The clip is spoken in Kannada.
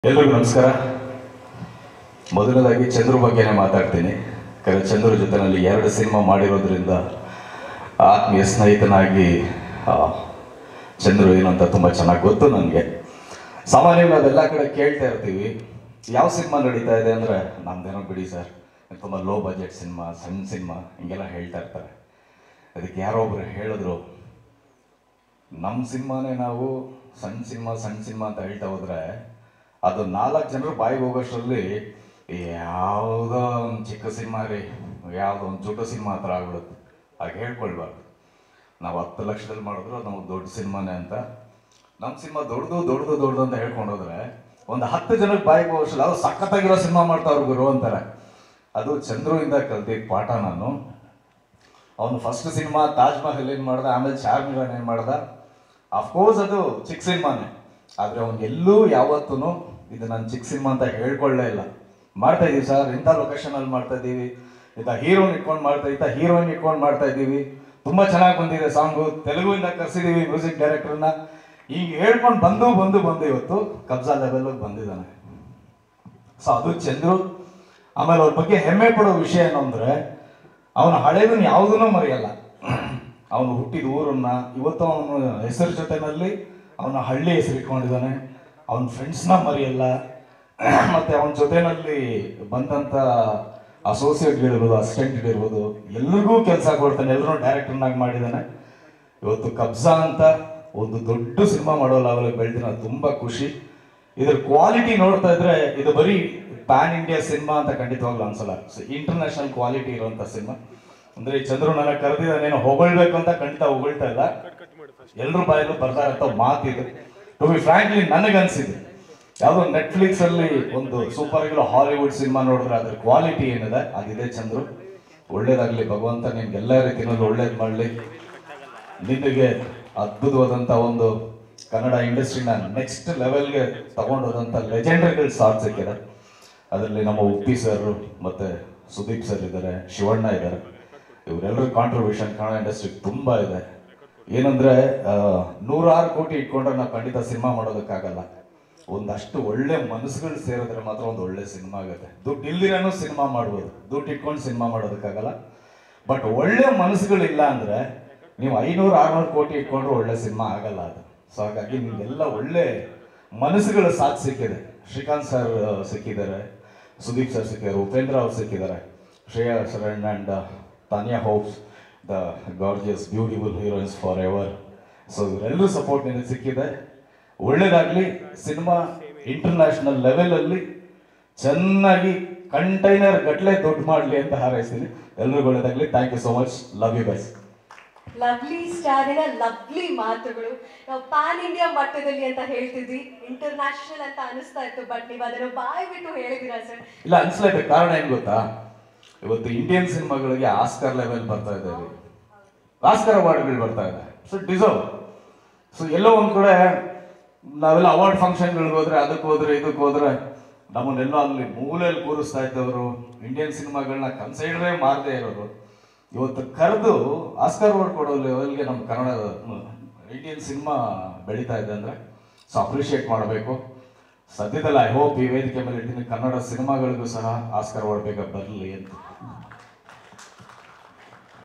ಎಲ್ರಿಗೂ ನಮಸ್ಕಾರ ಮೊದಲನೇದಾಗಿ ಚಂದ್ರು ಬಗ್ಗೆನೇ ಮಾತಾಡ್ತೀನಿ ಯಾಕಂದ್ರೆ ಚಂದ್ರು ಜೊತೆನಲ್ಲಿ ಎರಡು ಸಿನಿಮಾ ಮಾಡಿರೋದ್ರಿಂದ ಆತ್ಮೀಯ ಸ್ನೇಹಿತನಾಗಿ ಆ, ಚಂದ್ರು ಏನು ಅಂತ ತುಂಬ ಚೆನ್ನಾಗಿ ಗೊತ್ತು ನನಗೆ ಸಾಮಾನ್ಯವಾಗಿ ನಾವೆಲ್ಲ ಕಡೆ ಕೇಳ್ತಾ ಇರ್ತೀವಿ ಯಾವ ಸಿನಿಮಾ ನಡೀತಾ ಇದೆ ಅಂದರೆ ನಮ್ದೇನೋ ಬಿಡಿ ಸರ್ ತುಂಬ ಲೋ ಬಜೆಟ್ ಸಿನಿಮಾ ಸಣ್ಣ ಸಿನಿಮಾ ಹಿಂಗೆಲ್ಲ ಹೇಳ್ತಾ ಇರ್ತಾರೆ ಅದಕ್ಕೆ ಯಾರೋ ಒಬ್ರು ಹೇಳಿದ್ರು ನಮ್ಮ ಸಿನಿಮಾನೇ ನಾವು ಸಣ್ಣ ಸಿನಿಮಾ ಸಣ್ಣ ಸಿನಿಮಾ ಅಂತ ಹೇಳ್ತಾ ಹೋದ್ರೆ ಅದು ನಾಲ್ಕು ಜನರು ಬಾಯಿಗೆ ಹೋಗೋಷ್ಟರಲ್ಲಿ ಯಾವುದೋ ಒಂದು ಚಿಕ್ಕ ಸಿನಿಮಾ ರೀ ಯಾವುದೋ ಒಂದು ಚುಟ್ಟ ಸಿನಿಮಾ ಹತ್ರ ಆಗ್ಬಿಡುತ್ತೆ ಹಾಗೆ ಹೇಳ್ಕೊಳ್ಬಾರ್ದು ನಾವು ಹತ್ತು ಲಕ್ಷದಲ್ಲಿ ಮಾಡಿದ್ರು ಅದು ನಮಗೆ ದೊಡ್ಡ ಸಿನಿಮಾನೇ ಅಂತ ನಮ್ಮ ಸಿನಿಮಾ ದೊಡ್ಡದು ದೊಡ್ಡದು ದೊಡ್ಡದು ಅಂತ ಹೇಳ್ಕೊಂಡು ಹೋದ್ರೆ ಒಂದು ಹತ್ತು ಜನಕ್ಕೆ ಬಾಯಿಗೆ ಹೋಗೋಷ್ಟಲ್ಲ ಅದು ಸಖತ್ತಾಗಿರೋ ಸಿನಿಮಾ ಮಾಡ್ತಾವ್ರು ಗುರು ಅಂತಾರೆ ಅದು ಚಂದ್ರುವಿಂದ ಕಲ್ತಿದ್ದ ಪಾಠ ನಾನು ಅವನು ಫಸ್ಟ್ ಸಿನಿಮಾ ತಾಜ್ ಮಹಲ್ ಏನ್ ಮಾಡ್ದ ಆಮೇಲೆ ಚಾರ್ಮಿರಾನ್ ಏನ್ ಮಾಡ್ದ ಅಫ್ಕೋರ್ಸ್ ಅದು ಚಿಕ್ಕ ಸಿನಿಮಾನೇ ಆದ್ರೆ ಅವ್ನು ಎಲ್ಲೂ ಯಾವತ್ತೂ ಇದು ನಾನು ಚಿಕ್ಕ ಸಿನಿಮಾ ಅಂತ ಹೇಳ್ಕೊಳ್ಳೇ ಇಲ್ಲ ಮಾಡ್ತಾ ಇದೀವಿ ಸರ್ ಇಂಥ ಲೊಕೇಶನ್ ಅಲ್ಲಿ ಮಾಡ್ತಾ ಇದೀವಿ ಇಂಥ ಹೀರೋನ್ ಇಟ್ಕೊಂಡು ಮಾಡ್ತಾ ಇಂಥ ಹೀರೋಯಿನ್ ಇಟ್ಕೊಂಡು ಮಾಡ್ತಾ ಇದ್ದೀವಿ ತುಂಬಾ ಚೆನ್ನಾಗಿ ಬಂದಿದೆ ಸಾಂಗು ತೆಲುಗುವಿಂದ ಕರ್ಸಿದೀವಿ ಮ್ಯೂಸಿಕ್ ಡೈರೆಕ್ಟರ್ನ ಈಗ ಹೇಳ್ಕೊಂಡು ಬಂದು ಬಂದು ಬಂದು ಇವತ್ತು ಕಬ್ಜಾ ಲೆವೆಲ್ ಬಂದಿದ್ದಾನೆ ಸೊ ಅದು ಚಂದ್ರು ಆಮೇಲೆ ಅವ್ರ ಬಗ್ಗೆ ಹೆಮ್ಮೆ ಪಡೋ ವಿಷಯ ಏನು ಅಂದ್ರೆ ಅವನ ಹಳೇದನ್ನ ಯಾವುದನ್ನೂ ಮರೆಯಲ್ಲ ಅವನು ಹುಟ್ಟಿದ ಊರನ್ನ ಇವತ್ತು ಅವನ ಹೆಸರು ಜೊತೆನಲ್ಲಿ ಅವನ ಹಳ್ಳಿ ಹೆಸರು ಇಟ್ಕೊಂಡಿದ್ದಾನೆ ಅವನ ಫ್ರೆಂಡ್ಸ್ನ ಮರೆಯಲ್ಲ ಮತ್ತೆ ಅವನ ಜೊತೆನಲ್ಲಿ ಬಂದಂತ ಅಸೋಸಿಯೇಟ್ಗಳಿರ್ಬೋದು ಅಸಿಸ್ಟೆಂಟ್ಗಳಿರ್ಬೋದು ಎಲ್ರಿಗೂ ಕೆಲಸ ಕೊಡ್ತಾನೆ ಎಲ್ಲರೂ ಡೈರೆಕ್ಟರ್ನಾಗಿ ಮಾಡಿದ್ದಾನೆ ಇವತ್ತು ಕಬ್ಜಾ ಅಂತ ಒಂದು ದೊಡ್ಡ ಸಿನಿಮಾ ಮಾಡೋ ಲೆವೆಲ್ ಬೆಳೆದಿನ ತುಂಬಾ ಖುಷಿ ಇದ್ರ ಕ್ವಾಲಿಟಿ ನೋಡ್ತಾ ಇದ್ರೆ ಇದು ಬರೀ ಪ್ಯಾನ್ ಇಂಡಿಯಾ ಸಿನಿಮಾ ಅಂತ ಖಂಡಿತವಾಗ್ಲೂ ಅನ್ಸಲ್ಲ ಇಂಟರ್ನ್ಯಾಷನಲ್ ಕ್ವಾಲಿಟಿ ಇರುವಂತ ಸಿನಿಮಾ ಅಂದ್ರೆ ಈ ಚಂದ್ರು ನನ್ನ ಕರೆದಿದ್ದಾನೇನೋ ಹೊಗಳ್ಬೇಕು ಅಂತ ಖಂಡಿತ ಹೊಗಳ್ತಾ ಇಲ್ಲ ಎಲ್ರ ಬಾಯಲ್ಲೂ ಬರ್ತಾ ಇರೋ ಮಾತಿದೆ ಟು ಬಿ ಫ್ರಾಂಕ್ಲಿ ನನಗನ್ಸಿದೆ ಯಾವುದೋ ನೆಟ್ಫ್ಲಿಕ್ಸ್ ಅಲ್ಲಿ ಒಂದು ಸೂಪರ್ ಆಗಿರೋ ಹಾಲಿವುಡ್ ಸಿನಿಮಾ ನೋಡಿದ್ರೆ ಅದ್ರ ಕ್ವಾಲಿಟಿ ಏನಿದೆ ಅದಿದೆ ಚಂದ್ರು ಒಳ್ಳೇದಾಗ್ಲಿ ಭಗವಂತ ನಿಮ್ಗೆ ಎಲ್ಲ ರೀತಿಯಲ್ಲೂ ಒಳ್ಳೇದ್ ಮಾಡ್ಲಿ ನಿನಗೆ ಅದ್ಭುತವಾದಂತ ಒಂದು ಕನ್ನಡ ಇಂಡಸ್ಟ್ರಿನ ನೆಕ್ಸ್ಟ್ ಲೆವೆಲ್ಗೆ ತಗೊಂಡೋದಂತ ಲೆಜೆಂಡರಿಗಳು ಸಾಥ್ ಸಿಕ್ಕಿದೆ ಅದರಲ್ಲಿ ನಮ್ಮ ಉಪ್ಪಿ ಸರ್ ಮತ್ತೆ ಸುದೀಪ್ ಸರ್ ಇದ್ದಾರೆ ಶಿವಣ್ಣ ಇದ್ದಾರೆ ಇವರೆಲ್ಲರ ಕಾಂಟ್ರಿಬ್ಯೂಷನ್ ಕನ್ನಡ ಇಂಡಸ್ಟ್ರಿಗೆ ತುಂಬಾ ಇದೆ ಏನಂದ್ರೆ ಆ, ನೂರಾರು ಕೋಟಿ ಇಟ್ಕೊಂಡ್ರೆ ನಾವು ಖಂಡಿತ ಸಿನಿಮಾ ಮಾಡೋದಕ್ಕಾಗಲ್ಲ ಒಂದಷ್ಟು ಒಳ್ಳೆ ಮನಸ್ಸುಗಳು ಸೇರಿದ್ರೆ ಮಾತ್ರ ಒಂದು ಒಳ್ಳೆ ಸಿನಿಮಾ ಆಗುತ್ತೆ ದುಡ್ಡು ಇಲ್ದಿರನೂ ಸಿನಿಮಾ ಮಾಡ್ಬೋದು ದುಡ್ಡು ಇಟ್ಕೊಂಡು ಸಿನಿಮಾ ಮಾಡೋದಕ್ಕಾಗಲ್ಲ ಬಟ್ ಒಳ್ಳೆ ಮನಸ್ಸುಗಳಿಲ್ಲ ಅಂದ್ರೆ ನೀವು ಐನೂರು ಆರ್ನೂರು ಕೋಟಿ ಇಟ್ಕೊಂಡ್ರೆ ಒಳ್ಳೆ ಸಿನಿಮಾ ಆಗಲ್ಲ ಅದು ಸೊ ಹಾಗಾಗಿ ನಿಮ್ಗೆಲ್ಲ ಒಳ್ಳೆ ಮನಸ್ಸುಗಳ ಸಾಥ್ ಸಿಕ್ಕಿದೆ ಶ್ರೀಕಾಂತ್ ಸರ್ ಸಿಕ್ಕಿದ್ದಾರೆ ಸುದೀಪ್ ಸರ್ ಸಿಕ್ಕಿದ್ದಾರೆ ಉಪೇಂದ್ರ ಅವ್ರು ಸಿಕ್ಕಿದ್ದಾರೆ Shreya Sharan and Tanya Hopes the gorgeous beautiful heroines for ever so ಇವರೆಲ್ಲರೂ ಸಪೋರ್ಟ್ ನಿನಗೆ ಸಿಕ್ಕಿದೆ ಒಳ್ಳೇದಾಗ್ಲಿ ಸಿನಿಮಾ ಇಂಟರ್ನ್ಯಾಷನಲ್ ಲೆವೆಲ್ ಅಲ್ಲಿ ಚೆನ್ನಾಗಿ ಕಂಟೈನರ್ ಗಟ್ಲೆ ದುಡ್ಡು ಮಾಡ್ಲಿ ಅಂತ ಹಾರೈಸ್ತೀನಿ ಎಲ್ರಿಗೂ ಒಳ್ಳೇದಾಗ್ಲಿ thank you so much love you guys lovely ಸ್ಟಾರಿನ ಲವ್ಲಿ ಮಾತುಗಳು ನಾವು ಪ್ಯಾನ್ ಇಂಡಿಯಾ ಮಟ್ಟದಲ್ಲಿ ಅಂತ ಹೇಳ್ತಿದ್ವಿ ಇಂಟರ್ನ್ಯಾಷನಲ್ ಅಂತ ಅನಿಸ್ತಾ ಇತ್ತು ಬಟ್ ನೀವು ಅದನ್ನು ಬಾಯ್ ಬಿಟ್ಟು ಹೇಳಿದಿರಾ ಸರ್ ಇಲ್ಲ ಅನ್ಸ್ಲೇಬೇಕು ಕಾರಣ ಏನ್ ಗೊತ್ತಾ ಇವತ್ತು ಇಂಡಿಯನ್ ಸಿನಿಮಾಗಳಿಗೆ ಆಸ್ಕರ್ ಲೆವೆಲ್ ಬರ್ತಾ ಇದ್ದಾರೆ ಆಸ್ಕರ್ ಅವಾರ್ಡ್ಗಳು ಬರ್ತಾ ಇದೆ ಸೊ ಡಿಸರ್ವ್ ಸೊ ಎಲ್ಲೋ ಒಂದ್ ಕಡೆ ನಾವೆಲ್ಲ ಅವಾರ್ಡ್ ಫಂಕ್ಷನ್ಗಳಿಗೆ ಹೋದ್ರೆ ಅದಕ್ಕೆ ಹೋದ್ರೆ ಇದಕ್ಕೆ ಹೋದ್ರೆ ನಮ್ಮನ್ನೆಲ್ಲ ಅಲ್ಲಿ ಮೂಲೆಯಲ್ಲಿ ಕೂರಿಸ್ತಾ ಇದ್ದವರು ಇಂಡಿಯನ್ ಸಿನಿಮಾಗಳನ್ನ ಕನ್ಸಿಡರೇ ಮಾಡದೇ ಇರೋರು ಇವತ್ತು ಕರೆದು ಆಸ್ಕರ್ ಅವಾರ್ಡ್ ಕೊಡೋ ಲೆವೆಲ್ಗೆ ನಮ್ಮ ಕನ್ನಡ ಇಂಡಿಯನ್ ಸಿನಿಮಾ ಬೆಳೀತಾ ಇದೆ ಅಂದ್ರೆ ಸೊ ಅಪ್ರಿಷಿಯೇಟ್ ಮಾಡಬೇಕು ಸದ್ಯದಲ್ಲಿ ಐ ಹೋಪ್ ಈ ವೇದಿಕೆ ಮೇಲೆ ಇಟ್ಟಿನ ಕನ್ನಡ ಸಿನಿಮಾಗಳಿಗೂ ಸಹ ಆಸ್ಕರ್ ಅವಾರ್ಡ್ ಬೇಗ ಬರಲಿ ಅಂತ